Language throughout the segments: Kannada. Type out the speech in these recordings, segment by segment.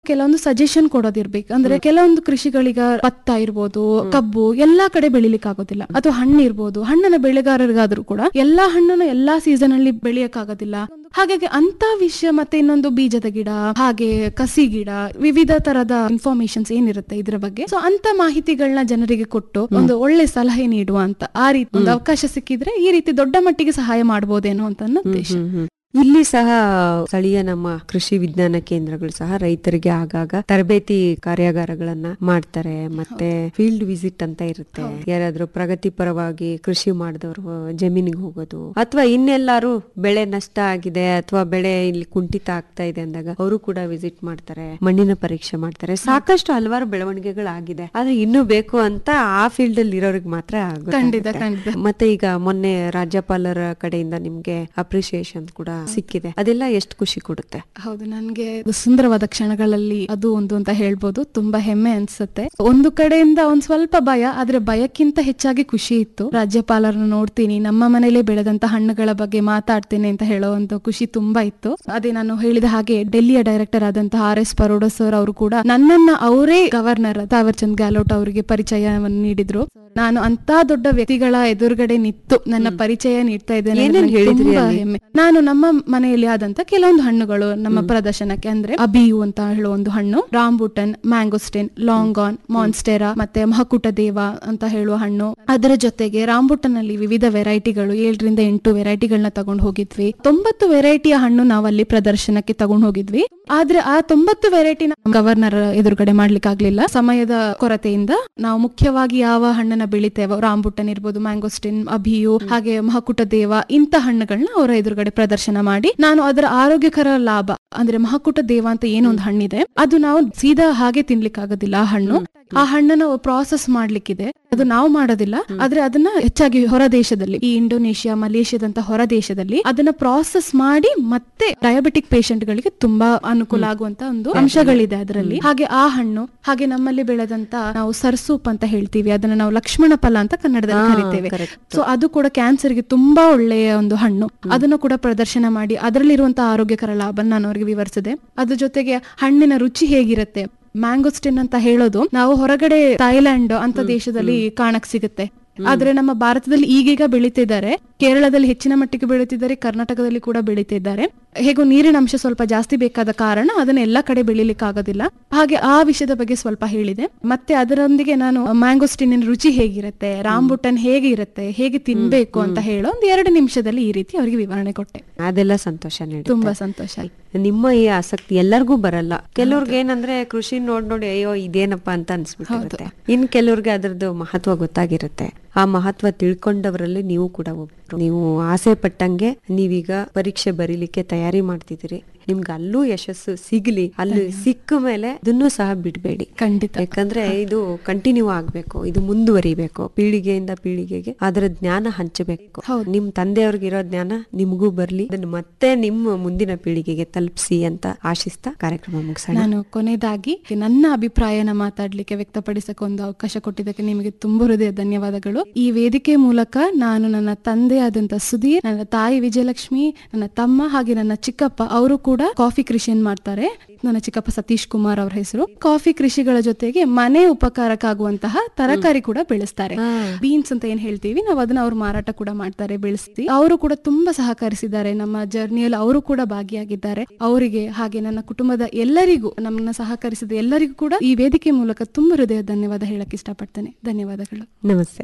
ಕೆಲವೊಂದು ಸಜೆಷನ್ ಕೊಡೋದಿರ್ಬೇಕು ಅಂದ್ರೆ ಕೆಲವೊಂದು ಕೃಷಿಗಳೀಗ ಭತ್ತ ಇರ್ಬೋದು ಕಬ್ಬು ಎಲ್ಲಾ ಕಡೆ ಬೆಳಿಲಿಕ್ಕೆ ಆಗೋದಿಲ್ಲ ಅಥವಾ ಹಣ್ಣು ಇರ್ಬೋದು ಹಣ್ಣನ ಬೆಳೆಗಾರರಿಗಾದ್ರೂ ಕೂಡ ಎಲ್ಲಾ ಹಣ್ಣನ್ನು ಎಲ್ಲಾ ಸೀಸನ್ ಅಲ್ಲಿ ಬೆಳೆಯಕ್ ಆಗೋದಿಲ್ಲ ಹಾಗಾಗಿ ಅಂತ ವಿಷಯ ಮತ್ತೆ ಇನ್ನೊಂದು ಬೀಜದ ಗಿಡ ಹಾಗೆ ಕಸಿ ಗಿಡ ವಿವಿಧ ತರದ ಇನ್ಫಾರ್ಮೇಶನ್ಸ್ ಏನಿರುತ್ತೆ ಇದ್ರ ಬಗ್ಗೆ ಸೊ ಅಂತ ಮಾಹಿತಿಗಳನ್ನ ಜನರಿಗೆ ಕೊಟ್ಟು ಒಂದು ಒಳ್ಳೆ ಸಲಹೆ ನೀಡುವ ಅಂತ ಆ ರೀತಿ ಒಂದು ಅವಕಾಶ ಸಿಕ್ಕಿದ್ರೆ ಈ ರೀತಿ ದೊಡ್ಡ ಮಟ್ಟಿಗೆ ಸಹಾಯ ಮಾಡಬಹುದೇನೋ ಅಂತ ನನ್ನ ಉದ್ದೇಶ ಇಲ್ಲಿ ಸಹ ಸ್ಥಳೀಯ ನಮ್ಮ ಕೃಷಿ ವಿಜ್ಞಾನ ಕೇಂದ್ರಗಳು ಸಹ ರೈತರಿಗೆ ಆಗಾಗ ತರಬೇತಿ ಕಾರ್ಯಾಗಾರಗಳನ್ನ ಮಾಡ್ತಾರೆ ಮತ್ತೆ ಫೀಲ್ಡ್ ವಿಸಿಟ್ ಅಂತ ಇರುತ್ತೆ ಯಾರಾದ್ರೂ ಪ್ರಗತಿಪರವಾಗಿ ಕೃಷಿ ಮಾಡಿದವರು ಜಮೀನಿಗೆ ಹೋಗೋದು ಅಥವಾ ಇನ್ನೆಲ್ಲಾರು ಬೆಳೆ ನಷ್ಟ ಆಗಿದೆ ಅಥವಾ ಬೆಳೆ ಇಲ್ಲಿ ಕುಂಠಿತ ಆಗ್ತಾ ಇದೆ ಅಂದಾಗ ಅವರು ಕೂಡ ವಿಸಿಟ್ ಮಾಡ್ತಾರೆ ಮಣ್ಣಿನ ಪರೀಕ್ಷೆ ಮಾಡ್ತಾರೆ ಸಾಕಷ್ಟು ಹಲವಾರು ಬೆಳವಣಿಗೆಗಳಾಗಿದೆ ಆದ್ರೆ ಇನ್ನೂ ಬೇಕು ಅಂತ ಆ ಫೀಲ್ಡ್ ಅಲ್ಲಿ ಇರೋರಿಗೆ ಮಾತ್ರ ಖಂಡಿತ ಗೊತ್ತಾಗುತ್ತೆ. ಖಂಡಿತ ಮತ್ತೆ ಈಗ ಮೊನ್ನೆ ರಾಜ್ಯಪಾಲರ ಕಡೆಯಿಂದ ನಿಮ್ಗೆ ಅಪ್ರಿಸಿಯೇಷನ್ ಕೂಡ ಸಿಕ್ಕಿದೆ ಅದೆಲ್ಲ ಎಷ್ಟು ಖುಷಿ ಕೊಡುತ್ತೆ ಹೌದು ನನ್ಗೆ ಅದು ಸುಂದರವಾದ ಕ್ಷಣಗಳಲ್ಲಿ ಅದು ಒಂದು ಅಂತ ಹೇಳ್ಬೋದು ತುಂಬಾ ಹೆಮ್ಮೆ ಅನ್ಸುತ್ತೆ ಒಂದು ಕಡೆಯಿಂದ ಒಂದ್ ಸ್ವಲ್ಪ ಭಯ ಆದ್ರೆ ಭಯಕ್ಕಿಂತ ಹೆಚ್ಚಾಗಿ ಖುಷಿ ಇತ್ತು ರಾಜ್ಯಪಾಲರನ್ನು ನೋಡ್ತೀನಿ ನಮ್ಮ ಮನೇಲೆ ಬೆಳೆದಂತ ಹಣ್ಣುಗಳ ಬಗ್ಗೆ ಮಾತಾಡ್ತೀನಿ ಅಂತ ಹೇಳೋ ಒಂದು ಖುಷಿ ತುಂಬಾ ಇತ್ತು ಅದೇ ನಾನು ಹೇಳಿದ ಹಾಗೆ ಡೆಲ್ಲಿಯ ಡೈರೆಕ್ಟರ್ ಆದಂತಹ ಆರ್ ಎಸ್ ಪರೋಡ ಸರ್ ಅವರು ಕೂಡ ನನ್ನನ್ನ ಅವರೇ ಗವರ್ನರ್ ತಾವರ್ ಚಂದ್ ಗೆಹ್ಲೋಟ್ ಅವರಿಗೆ ಪರಿಚಯವನ್ನು ನೀಡಿದ್ರು ನಾನು ಅಂತ ದೊಡ್ಡ ವ್ಯಕ್ತಿಗಳ ಎದುರುಗಡೆ ನಿಂತು ನನ್ನ ಪರಿಚಯ ನೀಡ್ತಾ ಇದ್ದೇನೆ ಏನೇನ್ ಅನ್ನೋದು ಹೇಳಿದ್ರಿ ತುಂಬಾ ಅಲ್ಲಿ? ಹೆಮ್ಮೆ. ನಾನು ನಮ್ಮ ಮನೆಯಲ್ಲಿ ಆದಂತ ಕೆಲವೊಂದು ಹಣ್ಣುಗಳು ನಮ್ಮ ಪ್ರದರ್ಶನಕ್ಕೆ ಅಂದ್ರೆ ಅಬಿಯು ಅಂತ ಹೇಳೋ ಒಂದು ಹಣ್ಣು ರಾಂಬುಟನ್ ಮ್ಯಾಂಗೋಸ್ಟೆನ್ ಲಾಂಗಾನ್ ಮಾನ್ಸ್ಟೆರಾ ಮತ್ತೆ ಮಹಕುಟ ದೇವ ಅಂತ ಹೇಳುವ ಹಣ್ಣು ಅದರ ಜೊತೆಗೆ ರಾಂಬುಟನ್ ಅಲ್ಲಿ ವಿವಿಧ ವೆರೈಟಿಗಳು ಏಳರಿಂದ ಎಂಟು ವೆರೈಟಿಗಳನ್ನ ತಗೊಂಡು ಹೋಗಿದ್ವಿ ತೊಂಬತ್ತು ವೆರೈಟಿಯ ಹಣ್ಣು ನಾವಲ್ಲಿ ಪ್ರದರ್ಶನಕ್ಕೆ ತಗೊಂಡು ಹೋಗಿದ್ವಿ ಆದ್ರೆ ಆ ತೊಂಬತ್ತು ವೆರೈಟಿನ ಗವರ್ನರ್ ಎದುರುಗಡೆ ಮಾಡ್ಲಿಕ್ಕೆ ಆಗ್ಲಿಲ್ಲ ಸಮಯದ ಕೊರತೆಯಿಂದ ನಾವು ಮುಖ್ಯವಾಗಿ ಯಾವ ಹಣ್ಣನ್ನ ಬೆಳಿತೇವೋ ರಾಂಬುಟನ್ ಇರ್ಬೋದು ಮ್ಯಾಂಗೋಸ್ಟಿನ್ ಅಭಿಯು ಹಾಗೆ ಮಹಕುಟ ದೇವ ಇಂಥ ಹಣ್ಣುಗಳನ್ನ ಅವರ ಎದುರುಗಡೆ ಪ್ರದರ್ಶನ ಮಾಡಿ ನಾನು ಅದರ ಆರೋಗ್ಯಕರ ಲಾಭ ಅಂದ್ರೆ ಮಹಕುಟ ದೇವ ಅಂತ ಏನೋ ಒಂದು ಹಣ್ಣಿದೆ ಅದು ನಾವು ಸೀದಾ ಹಾಗೆ ತಿನ್ಲಿಕ್ಕೆ ಆಗೋದಿಲ್ಲ ಆ ಹಣ್ಣು ಆ ಹಣ್ಣನ್ನ ಪ್ರಾಸೆಸ್ ಮಾಡ್ಲಿಕ್ಕಿದೆ ಅದು ನಾವು ಮಾಡೋದಿಲ್ಲ ಆದ್ರೆ ಅದನ್ನ ಹೆಚ್ಚಾಗಿ ಹೊರ ದೇಶದಲ್ಲಿ ಈ ಇಂಡೋನೇಷಿಯಾ ಮಲೇಷಿಯಾದಂತ ಹೊರ ದೇಶದಲ್ಲಿ ಅದನ್ನ ಪ್ರಾಸೆಸ್ ಮಾಡಿ ಮತ್ತೆ ಡಯಾಬಿಟಿಕ್ ಪೇಷಂಟ್ ಗಳಿಗೆ ತುಂಬಾ ಅನುಕೂಲ ಆಗುವಂತ ಒಂದು ಅಂಶಗಳಿದೆ ಅದರಲ್ಲಿ ಹಾಗೆ ಆ ಹಣ್ಣು ಹಾಗೆ ನಮ್ಮಲ್ಲಿ ಬೆಳೆದಂತ ನಾವು ಸರ್ಸೂಪ್ ಅಂತ ಹೇಳ್ತೀವಿ ಅದನ್ನ ನಾವು ಲಕ್ಷ್ಮಣ ಫಲ ಅಂತ ಕನ್ನಡದಲ್ಲಿ ಹಾ, ಕರಿತೇವೆ correct. ಸೊ ಅದು ಕೂಡ ಕ್ಯಾನ್ಸರ್ ಗೆ ತುಂಬಾ ಒಳ್ಳೆಯ ಒಂದು ಹಣ್ಣು ಅದನ್ನು ಕೂಡ ಪ್ರದರ್ಶನ ಮಾಡಿ ಅದರಲ್ಲಿರುವಂತಹ ಆರೋಗ್ಯಕರ ಲಾಭ ನಾನು ಅವರಿಗೆ ವಿವರಿಸಿದೆ ಅದ್ರ ಜೊತೆಗೆ ಹಣ್ಣಿನ ರುಚಿ ಹೇಗಿರುತ್ತೆ ಮ್ಯಾಂಗೋಸ್ಟಿನ್ ಅಂತ ಹೇಳೋದು ನಾವು ಹೊರಗಡೆ ಥೈಲ್ಯಾಂಡ್ ಅಂತ ದೇಶದಲ್ಲಿ ಕಾಣಕ್ ಸಿಗುತ್ತೆ ಆದ್ರೆ ನಮ್ಮ ಭಾರತದಲ್ಲಿ ಈಗೀಗ ಬೆಳೀತಿದ್ದಾರೆ ಕೇರಳದಲ್ಲಿ ಹೆಚ್ಚಿನ ಮಟ್ಟಿಗೆ ಬೆಳೀತಿದ್ದಾರೆ ಕರ್ನಾಟಕದಲ್ಲಿ ಕೂಡ ಬೆಳೀತಿದ್ದಾರೆ ಹೇಗೂ ನೀರಿನ ಅಂಶ ಸ್ವಲ್ಪ ಜಾಸ್ತಿ ಬೇಕಾದ ಕಾರಣ ಅದನ್ನ ಎಲ್ಲಾ ಕಡೆ ಬೆಳಿಲಿಕ್ಕೆ ಆಗೋದಿಲ್ಲ ಹಾಗೆ ಆ ವಿಷಯದ ಬಗ್ಗೆ ಸ್ವಲ್ಪ ಹೇಳಿದೆ ಮತ್ತೆ ಅದರೊಂದಿಗೆ ನಾನು ಮ್ಯಾಂಗೋಸ್ಟಿನಿನ ರುಚಿ ಹೇಗಿರುತ್ತೆ ರಾಂಬುಟನ್ ಹೇಗೆ ಇರುತ್ತೆ ಹೇಗೆ ತಿನ್ಬೇಕು ಅಂತ ಹೇಳೋ ಒಂದು ಎರಡು ನಿಮಿಷದಲ್ಲಿ ಈ ರೀತಿ ಅವರಿಗೆ ವಿವರಣೆ ಕೊಟ್ಟೆ ಅದೆಲ್ಲ ಸಂತೋಷ ನೀಡುತ್ತೆ ತುಂಬಾ ಸಂತೋಷ ಆಯ್ತು ನಿಮ್ಮ ಈ ಆಸಕ್ತಿ ಎಲ್ಲರಿಗೂ ಬರಲ್ಲ ಕೆಲವ್ರಿಗೆ ಏನಂದ್ರೆ ಕೃಷಿ ನೋಡ್ ನೋಡಿ ಅಯ್ಯೋ ಇದೇನಪ್ಪ ಅಂತ ಅನ್ಸ್ಬಿಟ್ಟಿರುತ್ತೆ ಇನ್ ಕೆಲವ್ರಿಗೆ ಅದ್ರದ್ದು ಮಹತ್ವ ಗೊತ್ತಾಗಿರುತ್ತೆ ಆ ಮಹತ್ವ ತಿಳ್ಕೊಂಡವರಲ್ಲಿ ನೀವು ಕೂಡ ಒಬ್ರು ನೀವು ಆಸೆ ಪಟ್ಟಂಗೆ ನೀವೀಗ ಪರೀಕ್ಷೆ ಬರೀಲಿಕ್ಕೆ ತಯಾರಿ ಮಾಡ್ತಿದ್ದೀರಿ ನಿಮ್ಗೆ ಅಲ್ಲೂ ಯಶಸ್ಸು ಸಿಗ್ಲಿ ಅಲ್ಲಿ ಸಿಕ್ಕ ಮೇಲೆ ಇದನ್ನೂ ಸಹ ಬಿಡ್ಬೇಡಿ ಖಂಡಿತ ಯಾಕಂದ್ರೆ ಇದು ಕಂಟಿನ್ಯೂ ಆಗ್ಬೇಕು ಇದು ಮುಂದುವರಿಬೇಕು ಪೀಳಿಗೆಯಿಂದ ಪೀಳಿಗೆಗೆ ಅದರ ಜ್ಞಾನ ಹಂಚಬೇಕು ಹೌದು. ನಿಮ್ ತಂದೆಯವ್ರಿಗೆ ಇರೋ ಜ್ಞಾನ ನಿಮಗೂ ಬರ್ಲಿ ಅದನ್ನ ಮತ್ತೆ ನಿಮ್ಮ ಮುಂದಿನ ಪೀಳಿಗೆಗೆ ತಲುಪಿಸಿ ಅಂತ ಆಶಿಸ್ತಾ ಕಾರ್ಯಕ್ರಮ ಮುಗಿಸೋಣ ನಾನು ಕೊನೆಯದಾಗಿ ನನ್ನ ಅಭಿಪ್ರಾಯನ ಮಾತಾಡ್ಲಿಕ್ಕೆ ವ್ಯಕ್ತಪಡಿಸಕ್ಕೆ ಒಂದು ಅವಕಾಶ ಕೊಟ್ಟಿದ್ದಕ್ಕೆ ನಿಮಗೆ ತುಂಬ ಹೃದಯ ಧನ್ಯವಾದಗಳು ಈ ವೇದಿಕೆ ಮೂಲಕ ನಾನು ನನ್ನ ತಂದೆ ಆದಂತ ಸುಧೀರ್ ನನ್ನ ತಾಯಿ ವಿಜಯಲಕ್ಷ್ಮಿ ನನ್ನ ತಮ್ಮ ಹಾಗೆ ನನ್ನ ಚಿಕ್ಕಪ್ಪ ಅವರು ಕೂಡ ಕಾಫಿ ಕೃಷಿಯನ್ನು ಮಾಡ್ತಾರೆ ನನ್ನ ಚಿಕ್ಕಪ್ಪ ಸತೀಶ್ ಕುಮಾರ್ ಅವ್ರ ಹೆಸರು ಕಾಫಿ ಕೃಷಿಗಳ ಜೊತೆಗೆ ಮನೆ ಉಪಕಾರಕ್ಕಾಗುವಂತಹ ತರಕಾರಿ ಕೂಡ ಬೆಳೆಸ್ತಾರೆ ಬೀನ್ಸ್ ಅಂತ ಏನ್ ಹೇಳ್ತೀವಿ ನಾವು ಅದನ್ನ ಅವ್ರು ಮಾರಾಟ ಕೂಡ ಮಾಡ್ತಾರೆ ಬೆಳೆಸಿ ಅವರು ಕೂಡ ತುಂಬಾ ಸಹಕರಿಸಿದ್ದಾರೆ ನಮ್ಮ ಜರ್ನಿಯಲ್ಲಿ ಅವರು ಕೂಡ ಭಾಗಿಯಾಗಿದ್ದಾರೆ ಅವರಿಗೆ ಹಾಗೆ ನನ್ನ ಕುಟುಂಬದ ಎಲ್ಲರಿಗೂ ನಮ್ಮನ್ನ ಸಹಕರಿಸಿದ ಎಲ್ಲರಿಗೂ ಕೂಡ ಈ ವೇದಿಕೆ ಮೂಲಕ ತುಂಬಾ ಹೃದಯ ಧನ್ಯವಾದ ಹೇಳಕ್ ಇಷ್ಟಪಡ್ತೇನೆ ಧನ್ಯವಾದಗಳು ನಮಸ್ತೆ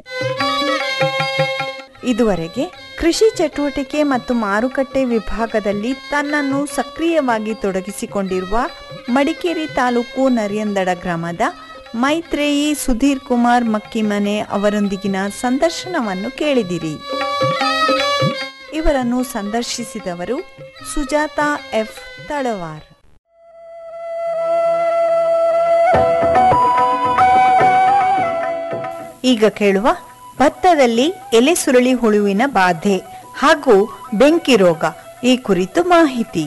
ಇದುವರೆಗೆ ಕೃಷಿ ಚಟುವಟಿಕೆ ಮತ್ತು ಮಾರುಕಟ್ಟೆ ವಿಭಾಗದಲ್ಲಿ ತನ್ನನ್ನು ಸಕ್ರಿಯವಾಗಿ ತೊಡಗಿಸಿಕೊಂಡಿರುವ ಮಡಿಕೇರಿ ತಾಲೂಕು ನರಿಯಂದಡ ಗ್ರಾಮದ ಮೈತ್ರೇಯಿ ಸುಧೀರ್ ಕುಮಾರ್ ಮಕ್ಕಿಮನೆ ಅವರೊಂದಿಗಿನ ಸಂದರ್ಶನವನ್ನು ಕೇಳಿದಿರಿ ಇವರನ್ನು ಸಂದರ್ಶಿಸಿದವರು ಸುಜಾತ ಎಫ್ ತಳವಾರ್ ಈಗ ಕೇಳುವ ಭತ್ತದಲ್ಲಿ ಎಲೆ ಸುರಳಿ ಹುಳುವಿನ ಬಾಧೆ ಹಾಗೂ ಬೆಂಕಿ ರೋಗ ಈ ಕುರಿತು ಮಾಹಿತಿ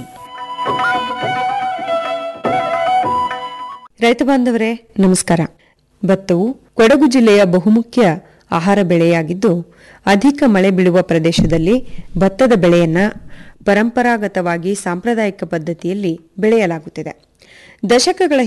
ರೈತ ಬಾಂಧವರೇ ನಮಸ್ಕಾರ ಭತ್ತವು ಕೊಡಗು ಜಿಲ್ಲೆಯ ಬಹುಮುಖ್ಯ ಆಹಾರ ಬೆಳೆಯಾಗಿದ್ದು ಅಧಿಕ ಮಳೆ ಬೀಳುವ ಪ್ರದೇಶದಲ್ಲಿ ಭತ್ತದ ಬೆಳೆಯನ್ನ ಪರಂಪರಾಗತವಾಗಿ ಸಾಂಪ್ರದಾಯಿಕ ಪದ್ಧತಿಯಲ್ಲಿ ಬೆಳೆಯಲಾಗುತ್ತಿದೆ ದಶಕಗಳ